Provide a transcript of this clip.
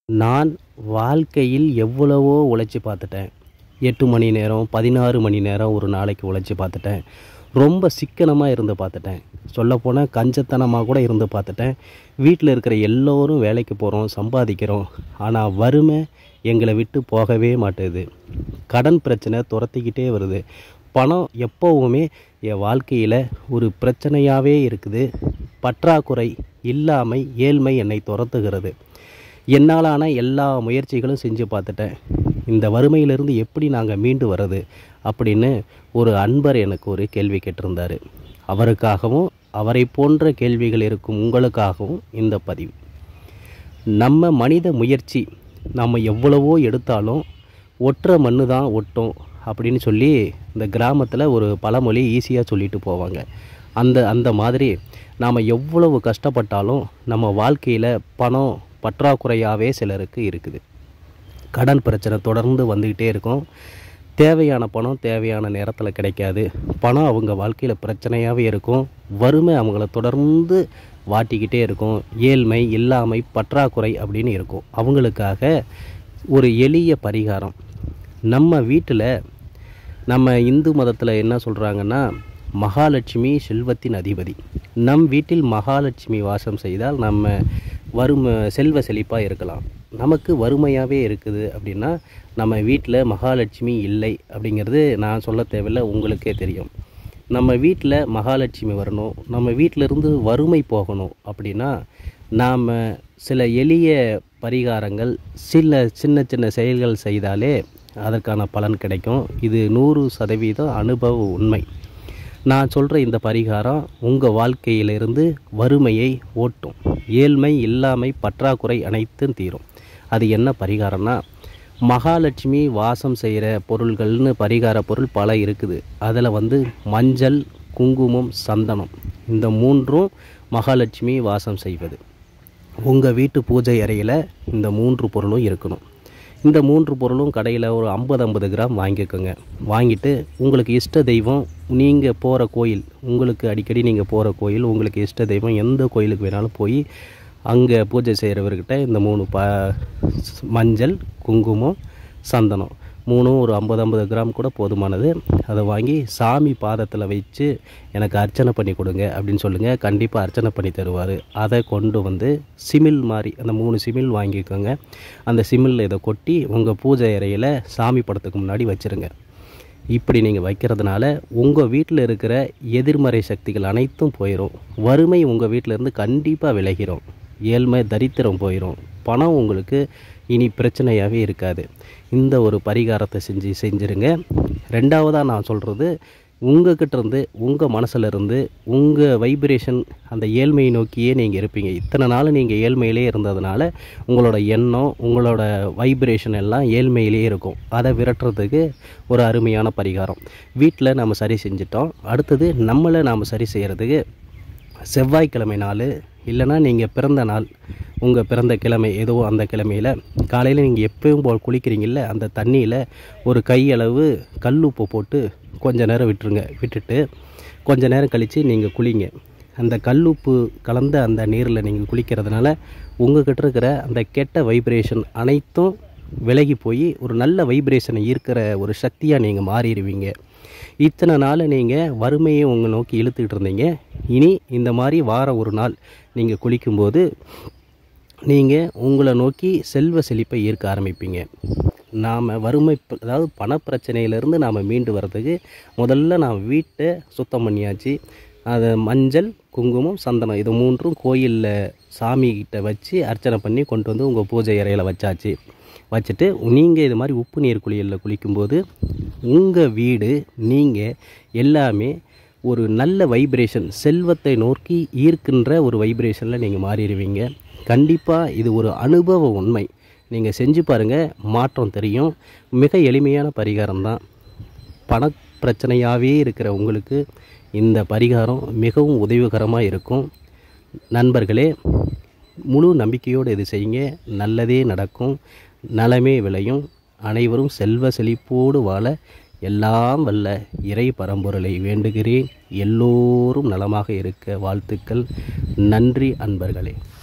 நான் வாழ்க்கையில் எவ்வளவோ உழைச்சி பார்த்துட்டேன் எட்டு மணி நேரம் பதினாறு மணி நேரம் ஒரு நாளைக்கு உழைச்சி பார்த்துட்டேன் ரொம்ப சிக்கனமாக இருந்து பார்த்துட்டேன் சொல்லப்போனால் கஞ்சத்தனமாக கூட இருந்து பார்த்துட்டேன் வீட்டில் இருக்கிற எல்லோரும் வேலைக்கு போகிறோம் சம்பாதிக்கிறோம் ஆனால் வறுமை எங்களை விட்டு போகவே மாட்டுது கடன் பிரச்சனை துரத்திக்கிட்டே வருது பணம் எப்போவுமே என் வாழ்க்கையில் ஒரு பிரச்சனையாகவே இருக்குது பற்றாக்குறை இல்லாமை ஏழ்மை என்னை துரத்துகிறது என்னாலான எல்லா முயற்சிகளும் செஞ்சு பார்த்துட்டேன் இந்த வறுமையிலிருந்து எப்படி நாங்கள் மீண்டு வர்றது அப்படின்னு ஒரு அன்பர் எனக்கு ஒரு கேள்வி கேட்டிருந்தார் அவருக்காகவும் அவரை போன்ற கேள்விகள் இருக்கும் உங்களுக்காகவும் இந்த பதிவு நம்ம மனித முயற்சி நம்ம எவ்வளவோ எடுத்தாலும் ஒற்றை மண்ணு தான் ஒட்டும் அப்படின்னு சொல்லி இந்த கிராமத்தில் ஒரு பழமொழி ஈஸியாக சொல்லிட்டு போவாங்க அந்த அந்த மாதிரி நாம் எவ்வளவு கஷ்டப்பட்டாலும் நம்ம வாழ்க்கையில் பணம் பற்றாக்குறையாகவே சிலருக்கு இருக்குது கடன் பிரச்சனை தொடர்ந்து வந்துக்கிட்டே இருக்கும் தேவையான பணம் தேவையான நேரத்தில் கிடைக்காது பணம் அவங்க வாழ்க்கையில் பிரச்சனையாகவே இருக்கும் வறுமை அவங்கள தொடர்ந்து வாட்டிக்கிட்டே இருக்கும் ஏழ்மை இல்லாமை பற்றாக்குறை அப்படின்னு இருக்கும் அவங்களுக்காக ஒரு எளிய பரிகாரம் நம்ம வீட்டில் நம்ம இந்து மதத்தில் என்ன சொல்கிறாங்கன்னா மகாலட்சுமி செல்வத்தின் அதிபதி நம் வீட்டில் மகாலட்சுமி வாசம் செய்தால் நம்ம வறுமை செல்வ செழிப்பாக இருக்கலாம் நமக்கு வறுமையாகவே இருக்குது அப்படின்னா நம்ம வீட்டில் மகாலட்சுமி இல்லை அப்படிங்கிறது நான் சொல்ல தேவையில்லை உங்களுக்கே தெரியும் நம்ம வீட்டில் மகாலட்சுமி வரணும் நம்ம வீட்டிலிருந்து வறுமை போகணும் அப்படின்னா நாம் சில எளிய பரிகாரங்கள் சில சின்ன சின்ன செயல்கள் செய்தாலே அதற்கான பலன் கிடைக்கும் இது நூறு சதவீதம் அனுபவ உண்மை நான் சொல்கிற இந்த பரிகாரம் உங்கள் வாழ்க்கையிலிருந்து வறுமையை ஓட்டும் ஏழ்மை இல்லாமை பற்றாக்குறை அனைத்தும் தீரும் அது என்ன பரிகாரம்னா மகாலட்சுமி வாசம் செய்கிற பொருள்கள்னு பரிகார பொருள் பல இருக்குது அதில் வந்து மஞ்சள் குங்குமம் சந்தனம் இந்த மூன்றும் மகாலட்சுமி வாசம் செய்வது உங்கள் வீட்டு பூஜை அறையில் இந்த மூன்று பொருளும் இருக்கணும் இந்த மூன்று பொருளும் கடையில் ஒரு ஐம்பது ஐம்பது கிராம் வாங்கிக்கோங்க வாங்கிட்டு உங்களுக்கு இஷ்ட தெய்வம் நீங்கள் போகிற கோயில் உங்களுக்கு அடிக்கடி நீங்கள் போகிற கோயில் உங்களுக்கு இஷ்ட தெய்வம் எந்த கோயிலுக்கு வேணாலும் போய் அங்கே பூஜை செய்கிறவர்கிட்ட இந்த மூணு ப மஞ்சள் குங்குமம் சந்தனம் மூணும் ஒரு ஐம்பது ஐம்பது கிராம் கூட போதுமானது அதை வாங்கி சாமி பாதத்தில் வச்சு எனக்கு அர்ச்சனை பண்ணி கொடுங்க அப்படின்னு சொல்லுங்கள் கண்டிப்பாக அர்ச்சனை பண்ணி தருவார் அதை கொண்டு வந்து சிமில் மாதிரி அந்த மூணு சிமில் வாங்கிக்கோங்க அந்த சிமிலில் இதை கொட்டி உங்கள் பூஜை அறையில் சாமி படத்துக்கு முன்னாடி வச்சுருங்க இப்படி நீங்கள் வைக்கிறதுனால உங்கள் வீட்டில் இருக்கிற எதிர்மறை சக்திகள் அனைத்தும் போயிடும் வறுமை உங்கள் வீட்டிலேருந்து கண்டிப்பாக விலகிடும் ஏழ்மை தரித்திரம் போயிடும் பணம் உங்களுக்கு இனி பிரச்சனையாகவே இருக்காது இந்த ஒரு பரிகாரத்தை செஞ்சு செஞ்சுருங்க ரெண்டாவதாக நான் சொல்கிறது உங்ககிட்ட இருந்து உங்கள் மனசில் இருந்து உங்கள் வைப்ரேஷன் அந்த ஏழ்மையை நோக்கியே நீங்கள் இருப்பீங்க இத்தனை நாள் நீங்கள் ஏழ்மையிலே இருந்ததுனால உங்களோட எண்ணம் உங்களோட வைப்ரேஷன் எல்லாம் ஏழ்மையிலே இருக்கும் அதை விரட்டுறதுக்கு ஒரு அருமையான பரிகாரம் வீட்டில் நம்ம சரி செஞ்சிட்டோம் அடுத்தது நம்மளை நாம் சரி செய்கிறதுக்கு செவ்வாய்க்கிழமை நாள் இல்லைனா நீங்கள் பிறந்த நாள் உங்கள் பிறந்த கிழமை ஏதோ அந்த கிழமையில் காலையில் நீங்கள் எப்பயும் போல் குளிக்கிறீங்கல்ல அந்த தண்ணியில் ஒரு கையளவு கல் உப்பு போட்டு கொஞ்ச நேரம் விட்டுருங்க விட்டுட்டு கொஞ்ச நேரம் கழித்து நீங்கள் குளிங்க அந்த கல் உப்பு கலந்த அந்த நீரில் நீங்கள் குளிக்கிறதுனால உங்ககிட்ட இருக்கிற அந்த கெட்ட வைப்ரேஷன் அனைத்தும் விலகி போய் ஒரு நல்ல வைப்ரேஷனை ஈர்க்கிற ஒரு சக்தியாக நீங்கள் மாறிடுவீங்க இத்தனை நாள் நீங்கள் வறுமையை உங்களை நோக்கி இழுத்துக்கிட்டு இருந்தீங்க இனி இந்த மாதிரி வாரம் ஒரு நாள் நீங்கள் குளிக்கும்போது நீங்கள் உங்களை நோக்கி செல்வ செழிப்பை ஈர்க்க ஆரம்பிப்பீங்க நாம் வறுமை ப- அதாவது பணப்பிரச்சனையிலேருந்து நாம் மீண்டு வர்றதுக்கு முதல்ல நான் வீட்டை சுத்தம் பண்ணியாச்சு அதை மஞ்சள் குங்குமம் சந்தனம் இது மூன்றும் கோயிலில் சாமிகிட்ட வச்சு அர்ச்சனை பண்ணி கொண்டு வந்து உங்கள் பூஜை அறையில் வச்சாச்சு வச்சுட்டு நீங்கள் இது மாதிரி உப்பு நீர் குளியலில் குளிக்கும்போது உங்கள் வீடு நீங்கள் எல்லாமே ஒரு நல்ல வைப்ரேஷன் செல்வத்தை நோக்கி ஈர்க்கின்ற ஒரு வைப்ரேஷனில் நீங்கள் மாறிடுவீங்க கண்டிப்பாக இது ஒரு அனுபவ உண்மை நீங்கள் செஞ்சு பாருங்கள் மாற்றம் தெரியும் மிக எளிமையான பரிகாரம் தான் பண பிரச்சனையாகவே இருக்கிற உங்களுக்கு இந்த பரிகாரம் மிகவும் உதவிகரமாக இருக்கும் நண்பர்களே முழு நம்பிக்கையோடு இது செய்யுங்க நல்லதே நடக்கும் நலமே விளையும் அனைவரும் செல்வ செழிப்போடு வாழ எல்லாம் வல்ல இறை பரம்பொருளை வேண்டுகிறேன் எல்லோரும் நலமாக இருக்க வாழ்த்துக்கள் நன்றி அன்பர்களே